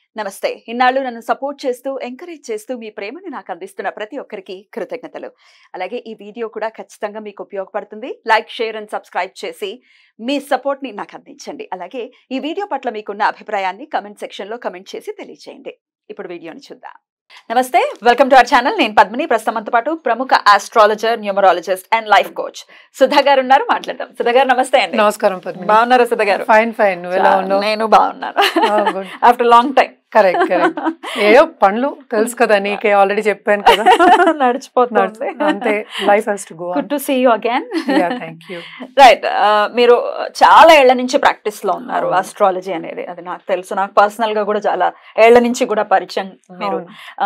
నమస్తే ఇన్నాళ్ళు నన్ను సపోర్ట్ చేస్తూ ఎంకరేజ్ చేస్తూ మీ ప్రేమని నాకు అందిస్తున్న ప్రతి ఒక్కరికి కృతజ్ఞతలు అలాగే ఈ వీడియో కూడా ఖచ్చితంగా మీకు ఉపయోగపడుతుంది లైక్ షేర్ అండ్ సబ్స్క్రైబ్ చేసి మీ సపోర్ట్ ని నాకు అందించండి అలాగే ఈ వీడియో పట్ల మీకున్న అభిప్రాయాన్ని కమెంట్ సెక్షన్ లో కమెంట్ చేసి తెలియజేయండి ఇప్పుడు వీడియోని చూద్దాం నమస్తే వెల్కమ్ టు అవర్ ఛానల్ నేను పద్మిని ప్రస్తుతంతో పాటు ప్రముఖ astrologer numerologist and life coach Sudha garu ఉన్నారు మాట్లాడదాం సుధా గారు నమస్తే అండి నమస్కారం పద్మిని బాగున్నారా సుధా గారు ఫైన్ ఫైన్ నువ్వు ఎలా ఉన్నావు నేను బాగున్నాను good after long time correct correct ఏయో పనులు తెలుసు కదా నీకే ఆల్రెడీ చెప్పాను కదా నడిచిపోతుంది అంతే life has to go good to see you again thank you right మీరు చాలా ఏళ్ల నుంచి ప్రాక్టీస్ లో ఉన్నారు అవును. ఆస్ట్రాలజీ అనేది అది నాకు తెలుసు నాకు పర్సనల్ గా కూడా చాలా ఏళ్ల నుంచి కూడా పరిచయం మీరు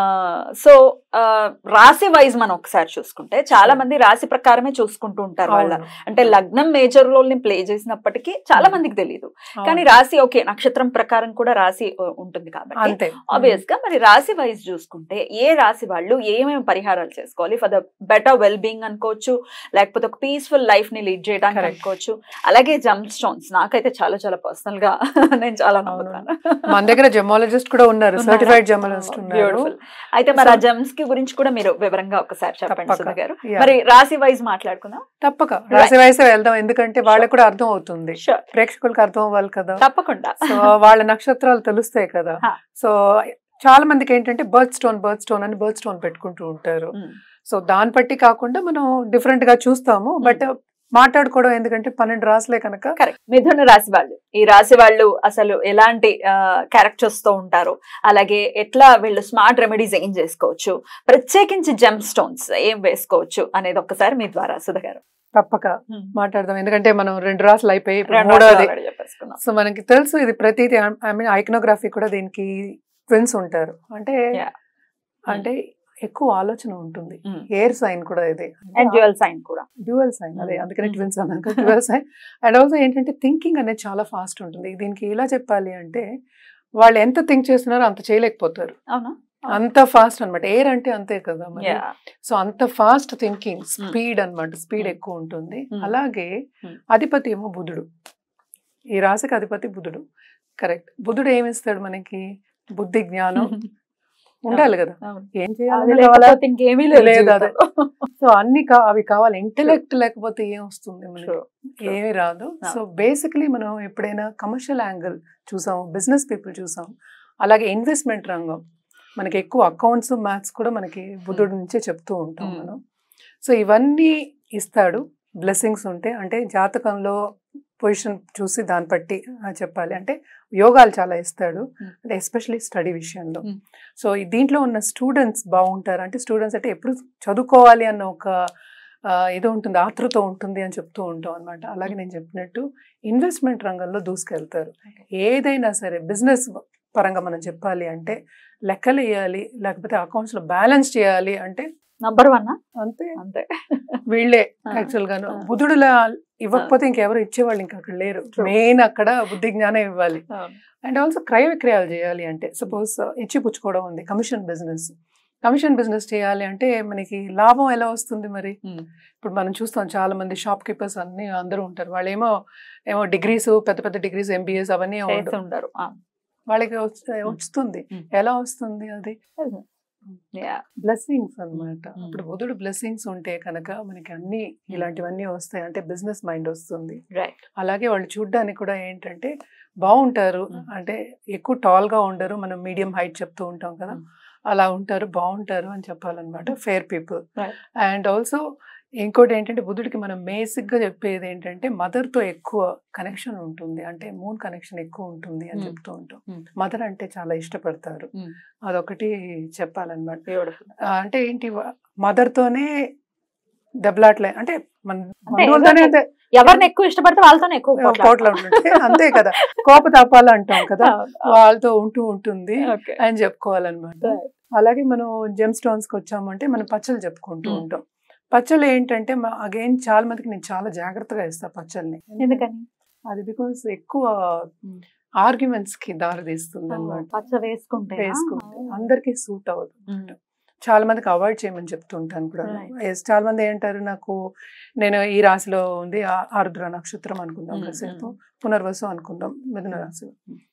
సో రాశి వైజ్ మనం ఒకసారి చూసుకుంటే చాలా మంది రాశి ప్రకారమే చూసుకుంటూ ఉంటారు వాళ్ళ అంటే లగ్నం మేజర్ రోల్ ని ప్లే చేసినప్పటికీ చాలా మందికి తెలియదు కానీ రాశి ఓకే నక్షత్రం ప్రకారం కూడా రాశి ఆ, ఉంటుంది కాబట్టి అంతే ఆబ్వియస్ గా మరి రాశి వైజ్ చూసుకుంటే ఏ రాశి వాళ్ళు ఏమేమి పరిహారాలు చేసుకోవాలి for the better well being అనుకోవచ్చు లేకపోతే ఒక పీస్ఫుల్ లైఫ్ ని లీడ్ చేయడానికి Correct. అనుకోవచ్చు అలాగే జంప్ స్టోన్స్ నాకైతే చాలా చాలా పర్సనల్ గా నేను చాలా నమ్ముతాను మన దగ్గర జెమాలజిస్ట్ కూడా ఉన్నారు ఉన్నారా? సర్టిఫైడ్ జెమాలజిస్ట్ ఉన్నారు బ్యూటిఫుల్ అయితే మరి ఆ So- జమ్స్ కి గురించి కూడా మీరు వివరంగా ఒకసారి చెప్పండి తప్పక. సుధా గారు Yeah. మరి రాశి వైజ్ మాట్లాడుకుందాం తప్పక రాసి వయసే వెళ్దాం ఎందుకంటే వాళ్ళకి కూడా అర్థం అవుతుంది Sure. ప్రేక్షకులకు అర్థం అవ్వాలి కదా తప్పకుండా సో వాళ్ళ నక్షత్రాలు తెలుస్తాయి కదా హా. సో చాలా మందికి ఏంటంటే బర్త్ స్టోన్ బర్త్ స్టోన్ అని బర్త్ స్టోన్ పెట్టుకుంటూ ఉంటారు Mm. సో దాన్ని బట్టి కాకుండా మనం డిఫరెంట్ గా చూస్తాము బట్ మాట్లాడుకోవడం ఎందుకంటే పన్నెండు రాసులే కనుక కరెక్ట్ మిథున రాశి వాళ్ళు ఈ రాశి వాళ్ళు అసలు ఎలాంటి క్యారెక్టర్స్ తో ఉంటారు అలాగే ఎట్లా వీళ్ళు స్మార్ట్ రెమెడీస్ ఏం చేసుకోవచ్చు ప్రత్యేకించి జెమ్ స్టోన్స్ ఏం వేసుకోవచ్చు అనేది ఒక్కసారి మీ ద్వారా సుధ గారు తప్పక మాట్లాడదాం ఎందుకంటే మనం రెండు రాసులు అయిపోయి ఇప్పుడు రెండు మూడోది రాశులు already చెప్పేసుకున్నాం సో మనకి తెలుసు ఇది ప్రతిదీ ఐ మీన్ ఐకనోగ్రఫీ కూడా దీనికి ట్విన్స్ ఉంటారు అంటే Yeah. అంటే ఎక్కువ ఆలోచన ఉంటుంది Mm. ఎయిర్ సైన్ కూడా ఇది అండ్ డ్యూయల్ సైన్ కూడా డ్యూయల్ సైన్ అదే Mm. అందుకనే Mm. ట్విన్స్ అన్నాను డ్యూయల్ సైన్ అండ్ ఆల్సో ఏంటంటే థింకింగ్ అనేది చాలా ఫాస్ట్ ఉంటుంది దీనికి ఎలా చెప్పాలి అంటే వాళ్ళు ఎంత థింక్ చేస్తున్నారో అంత చేయలేకపోతారు అవునా అంత ఫాస్ట్ అన్నమాట ఎయిర్ అంటే అంతే కదా మరి Yeah. సో అంత ఫాస్ట్ థింకింగ్ స్పీడ్ అన్నమాట స్పీడ్ Mm. ఎక్కువ ఉంటుంది Mm. అలాగే Mm. అధిపతి ఏమో బుధుడు ఈ రాశికి అధిపతి బుధుడు కరెక్ట్ బుధుడు ఏమి ఇస్తాడు మనకి బుద్ధి జ్ఞానం ఉండాలి కదా అవును. ఏం అది చేయాలి లేకపోతే ఇంకేమీ లేదు లేదు అదే. జీవితంలో. సో అన్ని కా- అవి కావాలి ఇంటెలెక్ట్ లేకపోతే ఏం వస్తుంది మనకి True. ఏమీ రాదు No. సో బేసిక్లీ మనం ఎప్పుడైనా కమర్షియల్ యాంగిల్ చూసాం బిజినెస్ పీపుల్ చూసాం అలాగే ఇన్వెస్ట్మెంట్ రంగం మనకి ఎక్కువ అకౌంట్స్ మ్యాథ్స్ కూడా మనకి బుద్ధుడి నుంచే చెప్తూ ఉంటాం Mm. మనం సో ఇవన్నీ ఇస్తాడు బ్లెస్సింగ్స్ ఉంటే అంటే జాతకంలో పొజిషన్ చూసి దాన్ని బట్టి ఆ, చెప్పాలి అంటే యోగాలు చాలా ఇస్తాడు Mm. అంటే ఎస్పెషలీ స్టడీ విషయంలో Mm. సో ఈ దీంట్లో ఉన్న స్టూడెంట్స్ బాగుంటారు అంటే స్టూడెంట్స్ అంటే ఎప్పుడు చదువుకోవాలి అన్న ఒక ఆ, ఇది ఉంటుంది ఆతృత ఉంటుంది అని చెప్తూ ఉంటాం అనమాట అలాగే నేను చెప్పినట్టు ఇన్వెస్ట్మెంట్ రంగంలో దూసుకెళ్తారు ఏదైనా సరే బిజినెస్ పరంగా మనం చెప్పాలి అంటే లెక్కలు వేయాలి లేకపోతే అకౌంట్స్ లో బ్యాలెన్స్ చేయాలి అంటే నంబర్ వన్ అంతే అంతే వీళ్ళే ఆ, యాక్చువల్ గాను ఆ. బుధుడులా ఇవ్వకపోతే ఇంకెవరు ఇచ్చేవాళ్ళు ఇంకా అక్కడ లేరు True. మెయిన్ అక్కడ బుద్ధి జ్ఞానం ఇవ్వాలి అవును. అండ్ ఆల్సో క్రయ విక్రయాలు చేయాలి అంటే సపోజ్ ఇచ్చి పుచ్చుకోవడం ఉంది కమిషన్ బిజినెస్ కమిషన్ బిజినెస్ చేయాలి అంటే మనకి లాభం ఎలా వస్తుంది మరి Mm. ఇప్పుడు మనం చూస్తాం చాలా మంది షాప్ కీపర్స్ అన్ని అందరూ ఉంటారు వాళ్ళు ఏమో ఏమో డిగ్రీస్ పెద్ద పెద్ద డిగ్రీస్ ఎంబీఎస్ అవన్నీ చేసి ఉండవు. ఉండరు ఆ. వాళ్ళకి వస్తు- వస్తుంది Mm. ఎలా వస్తుంది అది Yeah. బ్లెస్సింగ్స్ అన్నమాట Mm. అప్పుడు బుధుడు బ్లెస్సింగ్స్ ఉంటే కనుక మనకి అన్ని ఇలాంటివన్నీ వస్తాయి అంటే బిజినెస్ మైండ్ వస్తుంది Right. అలాగే వాళ్ళు చూడ్డానికి కూడా ఏంటంటే బాగుంటారు Mm. అంటే ఎక్కువ టాల్ గా ఉండరు మనం మీడియం హైట్ చెప్తూ ఉంటాం కదా Mm. అలా ఉంటారు బాగుంటారు అని చెప్పాలన్నమాట fair people Right. And also ఇంకోటి ఏంటంటే బుద్ధుడికి మనం బేసిక్ గా చెప్పేది ఏంటంటే మదర్ తో ఎక్కువ కనెక్షన్ ఉంటుంది అంటే మూన్ కనెక్షన్ ఎక్కువ ఉంటుంది అని Mm. చెప్తూ ఉంటాం Mm. మదర్ అంటే చాలా ఇష్టపడతారు Mm. అదొకటి చెప్పాలన్నమాట Beautiful. ఆ, అంటే ఏంటి మదర్ తోనే దెబ్బలాట్లే అంటే మన అంటే బంధువులతోనే ఎవరిని- అంతే ఎవరిని ఎక్కువ ఇష్టపడితే వాళ్ళతోనే ఎక్కువ పోట్ల పోట్లాడతాం. ఉంటుంటే అంతే కదా కోపతాపాలు అంటాం కదా అవును, అవును. వాళ్ళతో ఉంటూ ఉంటుంది Okay. అని చెప్పుకోవాలన్నమాట Right. అలాగే మనం జెమ్ స్టోన్స్ కి వచ్చామంటే మనం పచ్చళ్ళు చెప్పుకుంటూ Mm. ఉంటాం పచ్చళ్ళు ఏంటంటే అగైన్ చాలా మందికి నేను చాలా జాగ్రత్తగా ఇస్తా పచ్చళ్ళని ఎందుకని అది బికాస్ ఎక్కువ Mm. ఆర్గ్యుమెంట్స్ కి దారి తీస్తుంది అనమాట పచ్చ వేసుకుంటే వేసుకుంటే అందరికీ సూట్ అవ్వదు చాలా మందికి అవాయిడ్ చేయమని చెప్తుంటాను కూడా Right. Yes, చాలా మంది ఏంటారు నాకు నేను ఈ రాశిలో ఉంది ఆ- ఆరుద్ర నక్షత్రం అనుకుందాం Mm, కాసేపు mm. పునర్వసు అనుకుందాం మిథున రాశి Mm.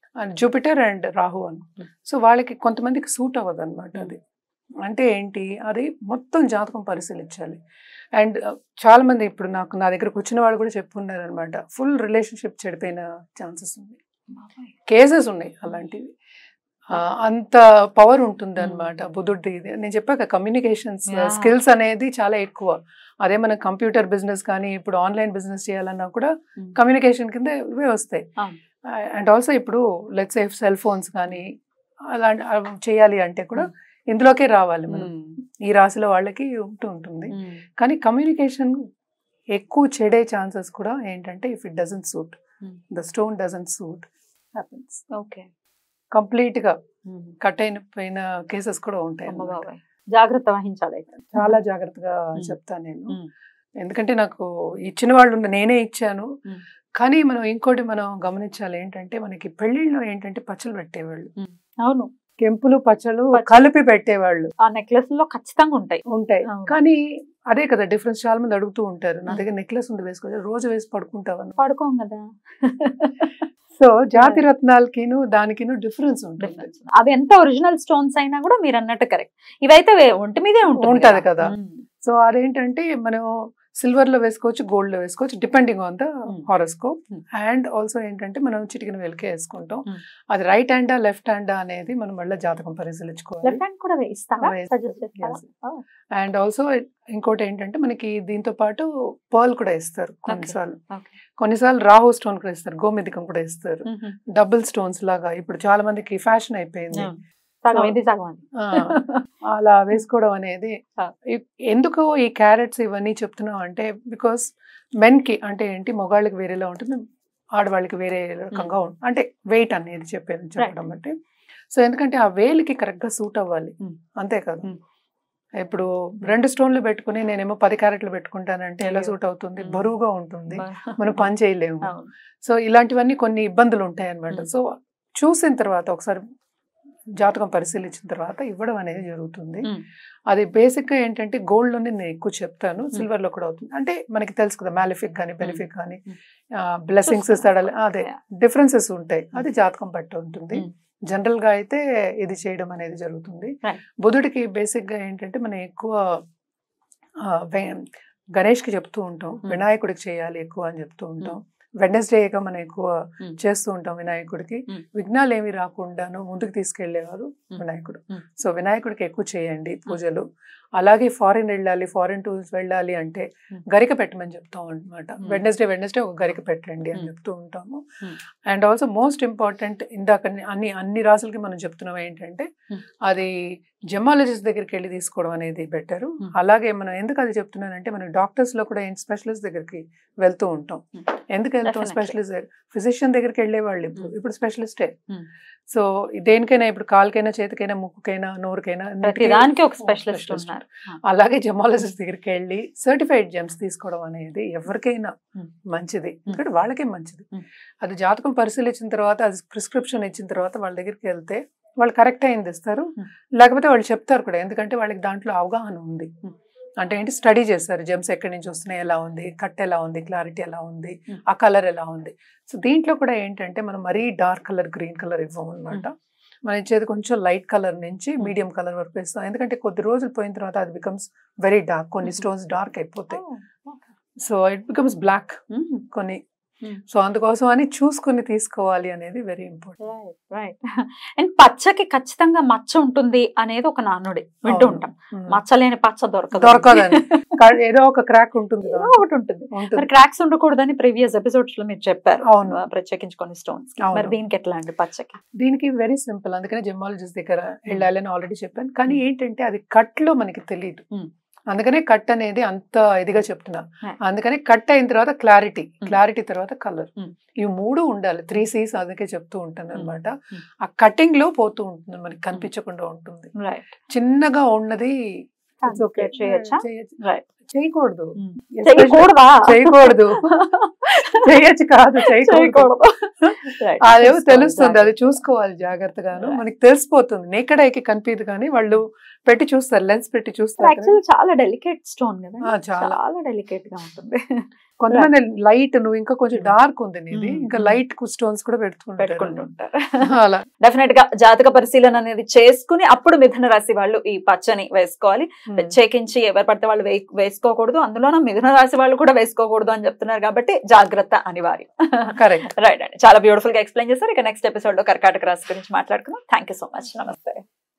And Jupiter and Rahu అని సో వాళ్ళకి కొంతమందికి సూట్ అవ్వదు అనమాట అది అంటే ఏంటి అది మొత్తం జాతకం పరిశీలించాలి అండ్ చాలా మంది ఇప్పుడు నాకు నా దగ్గరకు వచ్చిన వాళ్ళు కూడా చెప్పున్నారు అనమాట ఫుల్ రిలేషన్షిప్ చెడిపోయిన ఛాన్సెస్ ఉన్నాయి కేసెస్ ఉన్నాయి అలాంటివి ఆ, అంత పవర్ ఉంటుంది అనమాట బుద్ధుడి ఇది నేను చెప్పాక కమ్యూనికేషన్స్ Yeah. స్కిల్స్ అనేది చాలా ఎక్కువ అదే మన కంప్యూటర్ బిజినెస్ కానీ ఇప్పుడు ఆన్లైన్ బిజినెస్ చేయాలన్నా కూడా Mm. కమ్యూనికేషన్ కింద ఇవే వస్తాయి అవును. అండ్ ఆల్సో ఇప్పుడు లెట్స్ సేఫ్ సెల్ ఫోన్స్ కానీ అలాంటి అవి చేయాలి అంటే కూడా ఇందులోకే రావాలి మనం ఈ రాశిలో వాళ్ళకి ఉంటూ ఉంటుంది కానీ కమ్యూనికేషన్ ఎక్కువ చెడే ఛాన్సెస్ కూడా ఏంటంటే if it doesn't suit Hmm. The stone doesn't suit happens okay complete గా కట్ అయిన పోయిన కేసెస్ కూడా ఉంటాయి అమ్మ అన్నమాట. బాబాయ్ జాగ్రత్త వహించాలి అయితే చాలా జాగ్రత్తగా Hmm. చెప్తాను నేను Hmm. ఎందుకంటే నాకు ఇచ్చిన వాళ్ళు ఉన్న- నేనే ఇచ్చాను Hmm. కానీ మనం ఇంకోటి మనం గమనించాలి ఏంటంటే మనకి పెళ్లిళ్ళు ఏంటంటే పచ్చలు పెట్టేవాళ్ళు అవును కెంపులు పచ్చలు పచ్చలు. కలిపి పెట్టేవాళ్ళు ఆ నెక్లెస్ లో ఖచ్చితంగా ఉంటాయి ఉంటాయి అవును. కానీ అదే కదా డిఫరెన్స్ చాలా మంది అడుగుతూ ఉంటారు నా Hmm. దగ్గర నెక్లెస్ ఉంది వేసుకోవచ్చు రోజు వేసి పడుకుంటావని పడుకోం కదా సో జాతి రత్నాలకిను దానికిను డిఫరెన్స్ ఉంటుంది డిఫరెన్స్ అవి ఎంత ఒరిజినల్ స్టోన్స్ అయినా కూడా మీరు అన్నట్టు కరెక్ట్ ఇవైతే వే- ఒంటి మీదే ఉంటుంది ఉంటది కదా. ఉమ్. సో అదేంటంటే మనం సిల్వర్ లో వేసుకోవచ్చు గోల్డ్ లో వేసుకోవచ్చు depending on the Hmm. Horoscope Hmm. And also ఏంటంటే మనం చిటికిన వెలికే వేసుకుంటాం Hmm. అది రైట్ హ్యాండా లెఫ్ట్ హ్యాండా అనేది మనం మళ్ళీ జాతకం పరిశీలించుకోవాలి లెఫ్ట్ హ్యాండ్ కూడా ఇస్తారా వేస్తాం. సజెస్ట్ చేస్తారా Yes. Oh. అండ్ ఆల్సో ఇంకోటి ఏంటంటే మనకి దీంతో పాటు పర్ల్ కూడా ఇస్తారు కొన్నిసార్లు Okay. కొన్నిసార్లు రాహు స్టోన్ కూడా ఇస్తారు గోమెదికం కూడా ఇస్తారు Mhm. డబుల్ స్టోన్స్ లాగా ఇప్పుడు చాలా మందికి ఫ్యాషన్ అయిపోయింది అవును. సగం So- ఇది సగం అది ఆ, అలా వేసుకోవడం అనేది ఆ. ఇ- ఎందుకు ఈ క్యారెట్స్ ఇవన్నీ చెప్తున్నాం అంటే బికాస్ మెన్ కి అంటే ఏంటి మగాళ్ళకి వేరేలా ఉంటుంది ఆడవాళ్ళకి వేరే రకంగా ఉంటుంది అంటే వెయిట్ అనేది చెప్పేది చెప్పడం బట్టి సో ఎందుకంటే ఆ వేలికి కరెక్ట్ గా సూట్ అవ్వాలి Mm. అంతే కదా Mm. ఇప్పుడు రెండు స్టోన్లు పెట్టుకుని నేనేమో పది క్యారెట్లు పెట్టుకుంటానంటే ఎలా అయ్యో. సూట్ అవుతుంది Mm. బరువుగా ఉంటుంది బా- మనం పని చేయలేము అవును. సో ఇలాంటివన్నీ కొన్ని ఇబ్బందులు ఉంటాయి అనమాట Mm. సో చూసిన తర్వాత ఒకసారి జాతకం పరిశీలించిన తర్వాత ఇవ్వడం అనేది జరుగుతుంది Mm. అది బేసిక్ గా ఏంటంటే గోల్డ్ లోనే నేను ఎక్కువ చెప్తాను Mm. సిల్వర్ లో కూడా అవుతుంది అంటే మనకి తెలుసు కదా మ్యాలిఫిక్ కానీ బెనిఫిక్ కానీ Mm. బ్లెస్సింగ్స్ చూస్తాను. ఇస్తాడు అదే Yeah. డిఫరెన్సెస్ ఉంటాయి అది జాతకం బట్టి ఉంటుంది Mm. జనరల్ గా అయితే ఇది చేయడం అనేది జరుగుతుంది Right. బుధుడికి బేసిక్ గా ఏంటంటే మనం ఎక్కువ ఆ, వె- గణేష్ కి చెప్తూ ఉంటాం Mm. వినాయకుడికి చేయాలి ఎక్కువ అని చెప్తూ ఉంటాం వెడ్నెస్డేగా మనం ఎక్కువ Mm. చేస్తూ ఉంటాం వినాయకుడికి Mm. విఘ్నాలు ఏమి రాకుండాను ముందుకు తీసుకెళ్లేవారు Mm. వినాయకుడు Mm. సో వినాయకుడికి ఎక్కువ చేయండి పూజలు అలాగే ఫారిన్ వెళ్ళాలి ఫారిన్ టూర్స్ వెళ్ళాలి అంటే Mm. గరిక పెట్టమని చెప్తాం అనమాట Mm. వెడ్నెస్డే వెడ్నెస్డే ఒక గరిక పెట్టండి అని Mm. చెప్తూ ఉంటాము Mm. And also most important ఇందాక అన్ని అన్ని రాసులకి మనం చెప్తున్నాం ఏంటంటే Mm. అది జమాలజిస్ట్ దగ్గరికి వెళ్ళి తీసుకోవడం అనేది బెటర్ Mm. అలాగే మనం ఎందుకు అది చెప్తున్నానంటే మనం డాక్టర్స్ లో కూడా స్పెషలిస్ట్ దగ్గరికి వెళ్తూ ఉంటాం Mm. ఎందుకు వెళ్తాం Definitely. స్పెషలిస్ట్ దగ్గర ఫిజిషియన్ దగ్గరికి వెళ్ళే వాళ్ళు ఇప్పుడు Mm. ఇప్పుడు స్పెషలిస్టే Mm. సో దేనికైనా ఇప్పుడు కాలుకైనా చేతికైనా ముక్కుకైనా నోరుకైనా ప్రతి అన్నిటికీ దానికి ఒక ఒక స్పెషలిస్ట్ specialist. ఉన్నారు అలాగే జమాలజిస్ట్ దగ్గరికి వెళ్ళి సర్టిఫైడ్ జెమ్స్ తీసుకోవడం అనేది ఎవరికైనా Mm. మంచిది ఎందుకంటే వాళ్ళకే మంచిది Mm. అది జాతకం పరిశీలించిన తర్వాత అది ప్రిస్క్రిప్షన్ ఇచ్చిన తర్వాత వాళ్ళ దగ్గరికి వెళ్తే వాళ్ళు కరెక్ట్ అయింది ఇస్తారు Mm. లేకపోతే వాళ్ళు చెప్తారు కూడా ఎందుకంటే వాళ్ళకి దాంట్లో అవగాహన ఉంది Mm. అంటే ఏంటి స్టడీ చేస్తారు జెమ్స్ ఎక్కడి నుంచి వస్తున్నాయి ఎలా ఉంది కట్ ఎలా ఉంది క్లారిటీ ఎలా ఉంది Mm. ఆ కలర్ ఎలా ఉంది సో దీంట్లో కూడా ఏంటంటే మనం మరీ డార్క్ కలర్ గ్రీన్ కలర్ ఇవ్వము అనమాట మనం ఇచ్చేది కొంచెం లైట్ కలర్ నుంచి Mm. మీడియం కలర్ వరకు ఇస్తాం ఎందుకంటే కొద్ది రోజులు పోయిన తర్వాత అది బికమ్స్ వెరీ డార్క్ కొన్ని Mhm. స్టోన్స్ డార్క్ అయిపోతాయి Oh, okay. So it becomes black Mhm. కొన్ని Mm. సో అందుకోసం అని చూసుకుని తీసుకోవాలి అనేది very important right right and పచ్చకి ఖచ్చితంగా మచ్చ ఉంటుంది అనేది ఒక నానుడి వింటూ ఉంటాం మచ్చ లేని పచ్చ దొరకదు దొరకదని. కా- ఏదో ఒక క్రాక్ ఉంటుంది ఏదో దాంట్లో. ఒకటి ఉంటుంది ఉంటుంది మరి క్రాక్స్ ఉండకూడదని ప్రీవియస్ ఎపిసోడ్స్ లో మీరు చెప్పారు అవును. ఆ, ప్రత్యేకించి కొన్ని స్టోన్స్ అవును. మరి దీనికి ఎట్లా అండి పచ్చకి దీనికి వెరీ సింపుల్ అందుకనే జెమాలజిస్ట్ దగ్గర వెళ్ళాలని ఆల్రెడీ చెప్పాను కానీ ఏంటంటే అది కట్ లో మనకి తెలియదు Mm. అందుకనే కట్ అనేది అంత ఇదిగా చెప్తున్నా Right. అందుకనే కట్ అయిన తర్వాత క్లారిటీ క్లారిటీ తర్వాత కలర్ Mm. ఇవి మూడు ఉండాలి త్రీ సీస్ అందుకే చెప్తూ ఉంటాను అనమాట Mm. ఆ కటింగ్ లో పోతూ ఉంటుంది మనకి కనిపించకుండా ఉంటుంది రైట్ చిన్నగా ఉన్నది it's okay. చేయొచ్చా చేయొచ్చు. రైట్ చేయకూడదు Especially- చేయకూడదా చేయకూడదు చేయొచ్చు కాదు చేయకూడదు చేయకూడదు Right. అదేమో చూసుకోవాలి తెలుస్తుంది అది జాగ్రత్తగా. చూసుకోవాలి జాగ్రత్తగాను Right. మనకి తెలిసిపోతుంది నేకడ్ ఐకి కనిపించదు కానీ వాళ్ళు పెట్టి చూస్తారు లెన్స్ పెట్టి చూస్తారు కదా. యాక్చువల్లీ చాలా డెలికేట్ స్టోన్ కదా ఆ, చాలా. చాలా డెలికేట్ గా ఉంటుంది కొంతమంది లైట్ నువ్వు ఇంకా కొంచెం Mm. డార్క్ ఉంది నీది Mm. ఇంకా లైట్ స్టోన్స్ కూడా పెట్టుకుంటారు పెట్టుకుంటుంటారు అలా డెఫినెట్ గా జాతక పరిశీలన అనేది చేసుకుని అప్పుడు మిథున రాశి వాళ్ళు ఈ పచ్చని వేసుకోవాలి ప్రత్యేకించి ఎవరు పడితే వాళ్ళు వే- వేసుకోకూడదు అందులోన మిథున రాశి వాళ్ళు కూడా వేసుకోకూడదు అని చెప్తున్నారు కాబట్టి జాగ్రత్త అనివార్యం కరెక్ట్ రైట్ అండి చాలా బ్యూటిఫుల్ గా ఎక్స్ప్లెయిన్ చేశారు ఇక నెక్స్ట్ ఎపిసోడ్ లో కర్కాటక రాశి గురించి మాట్లాడుకుందాం థ్యాంక్ యూ సో మచ్ నమస్తే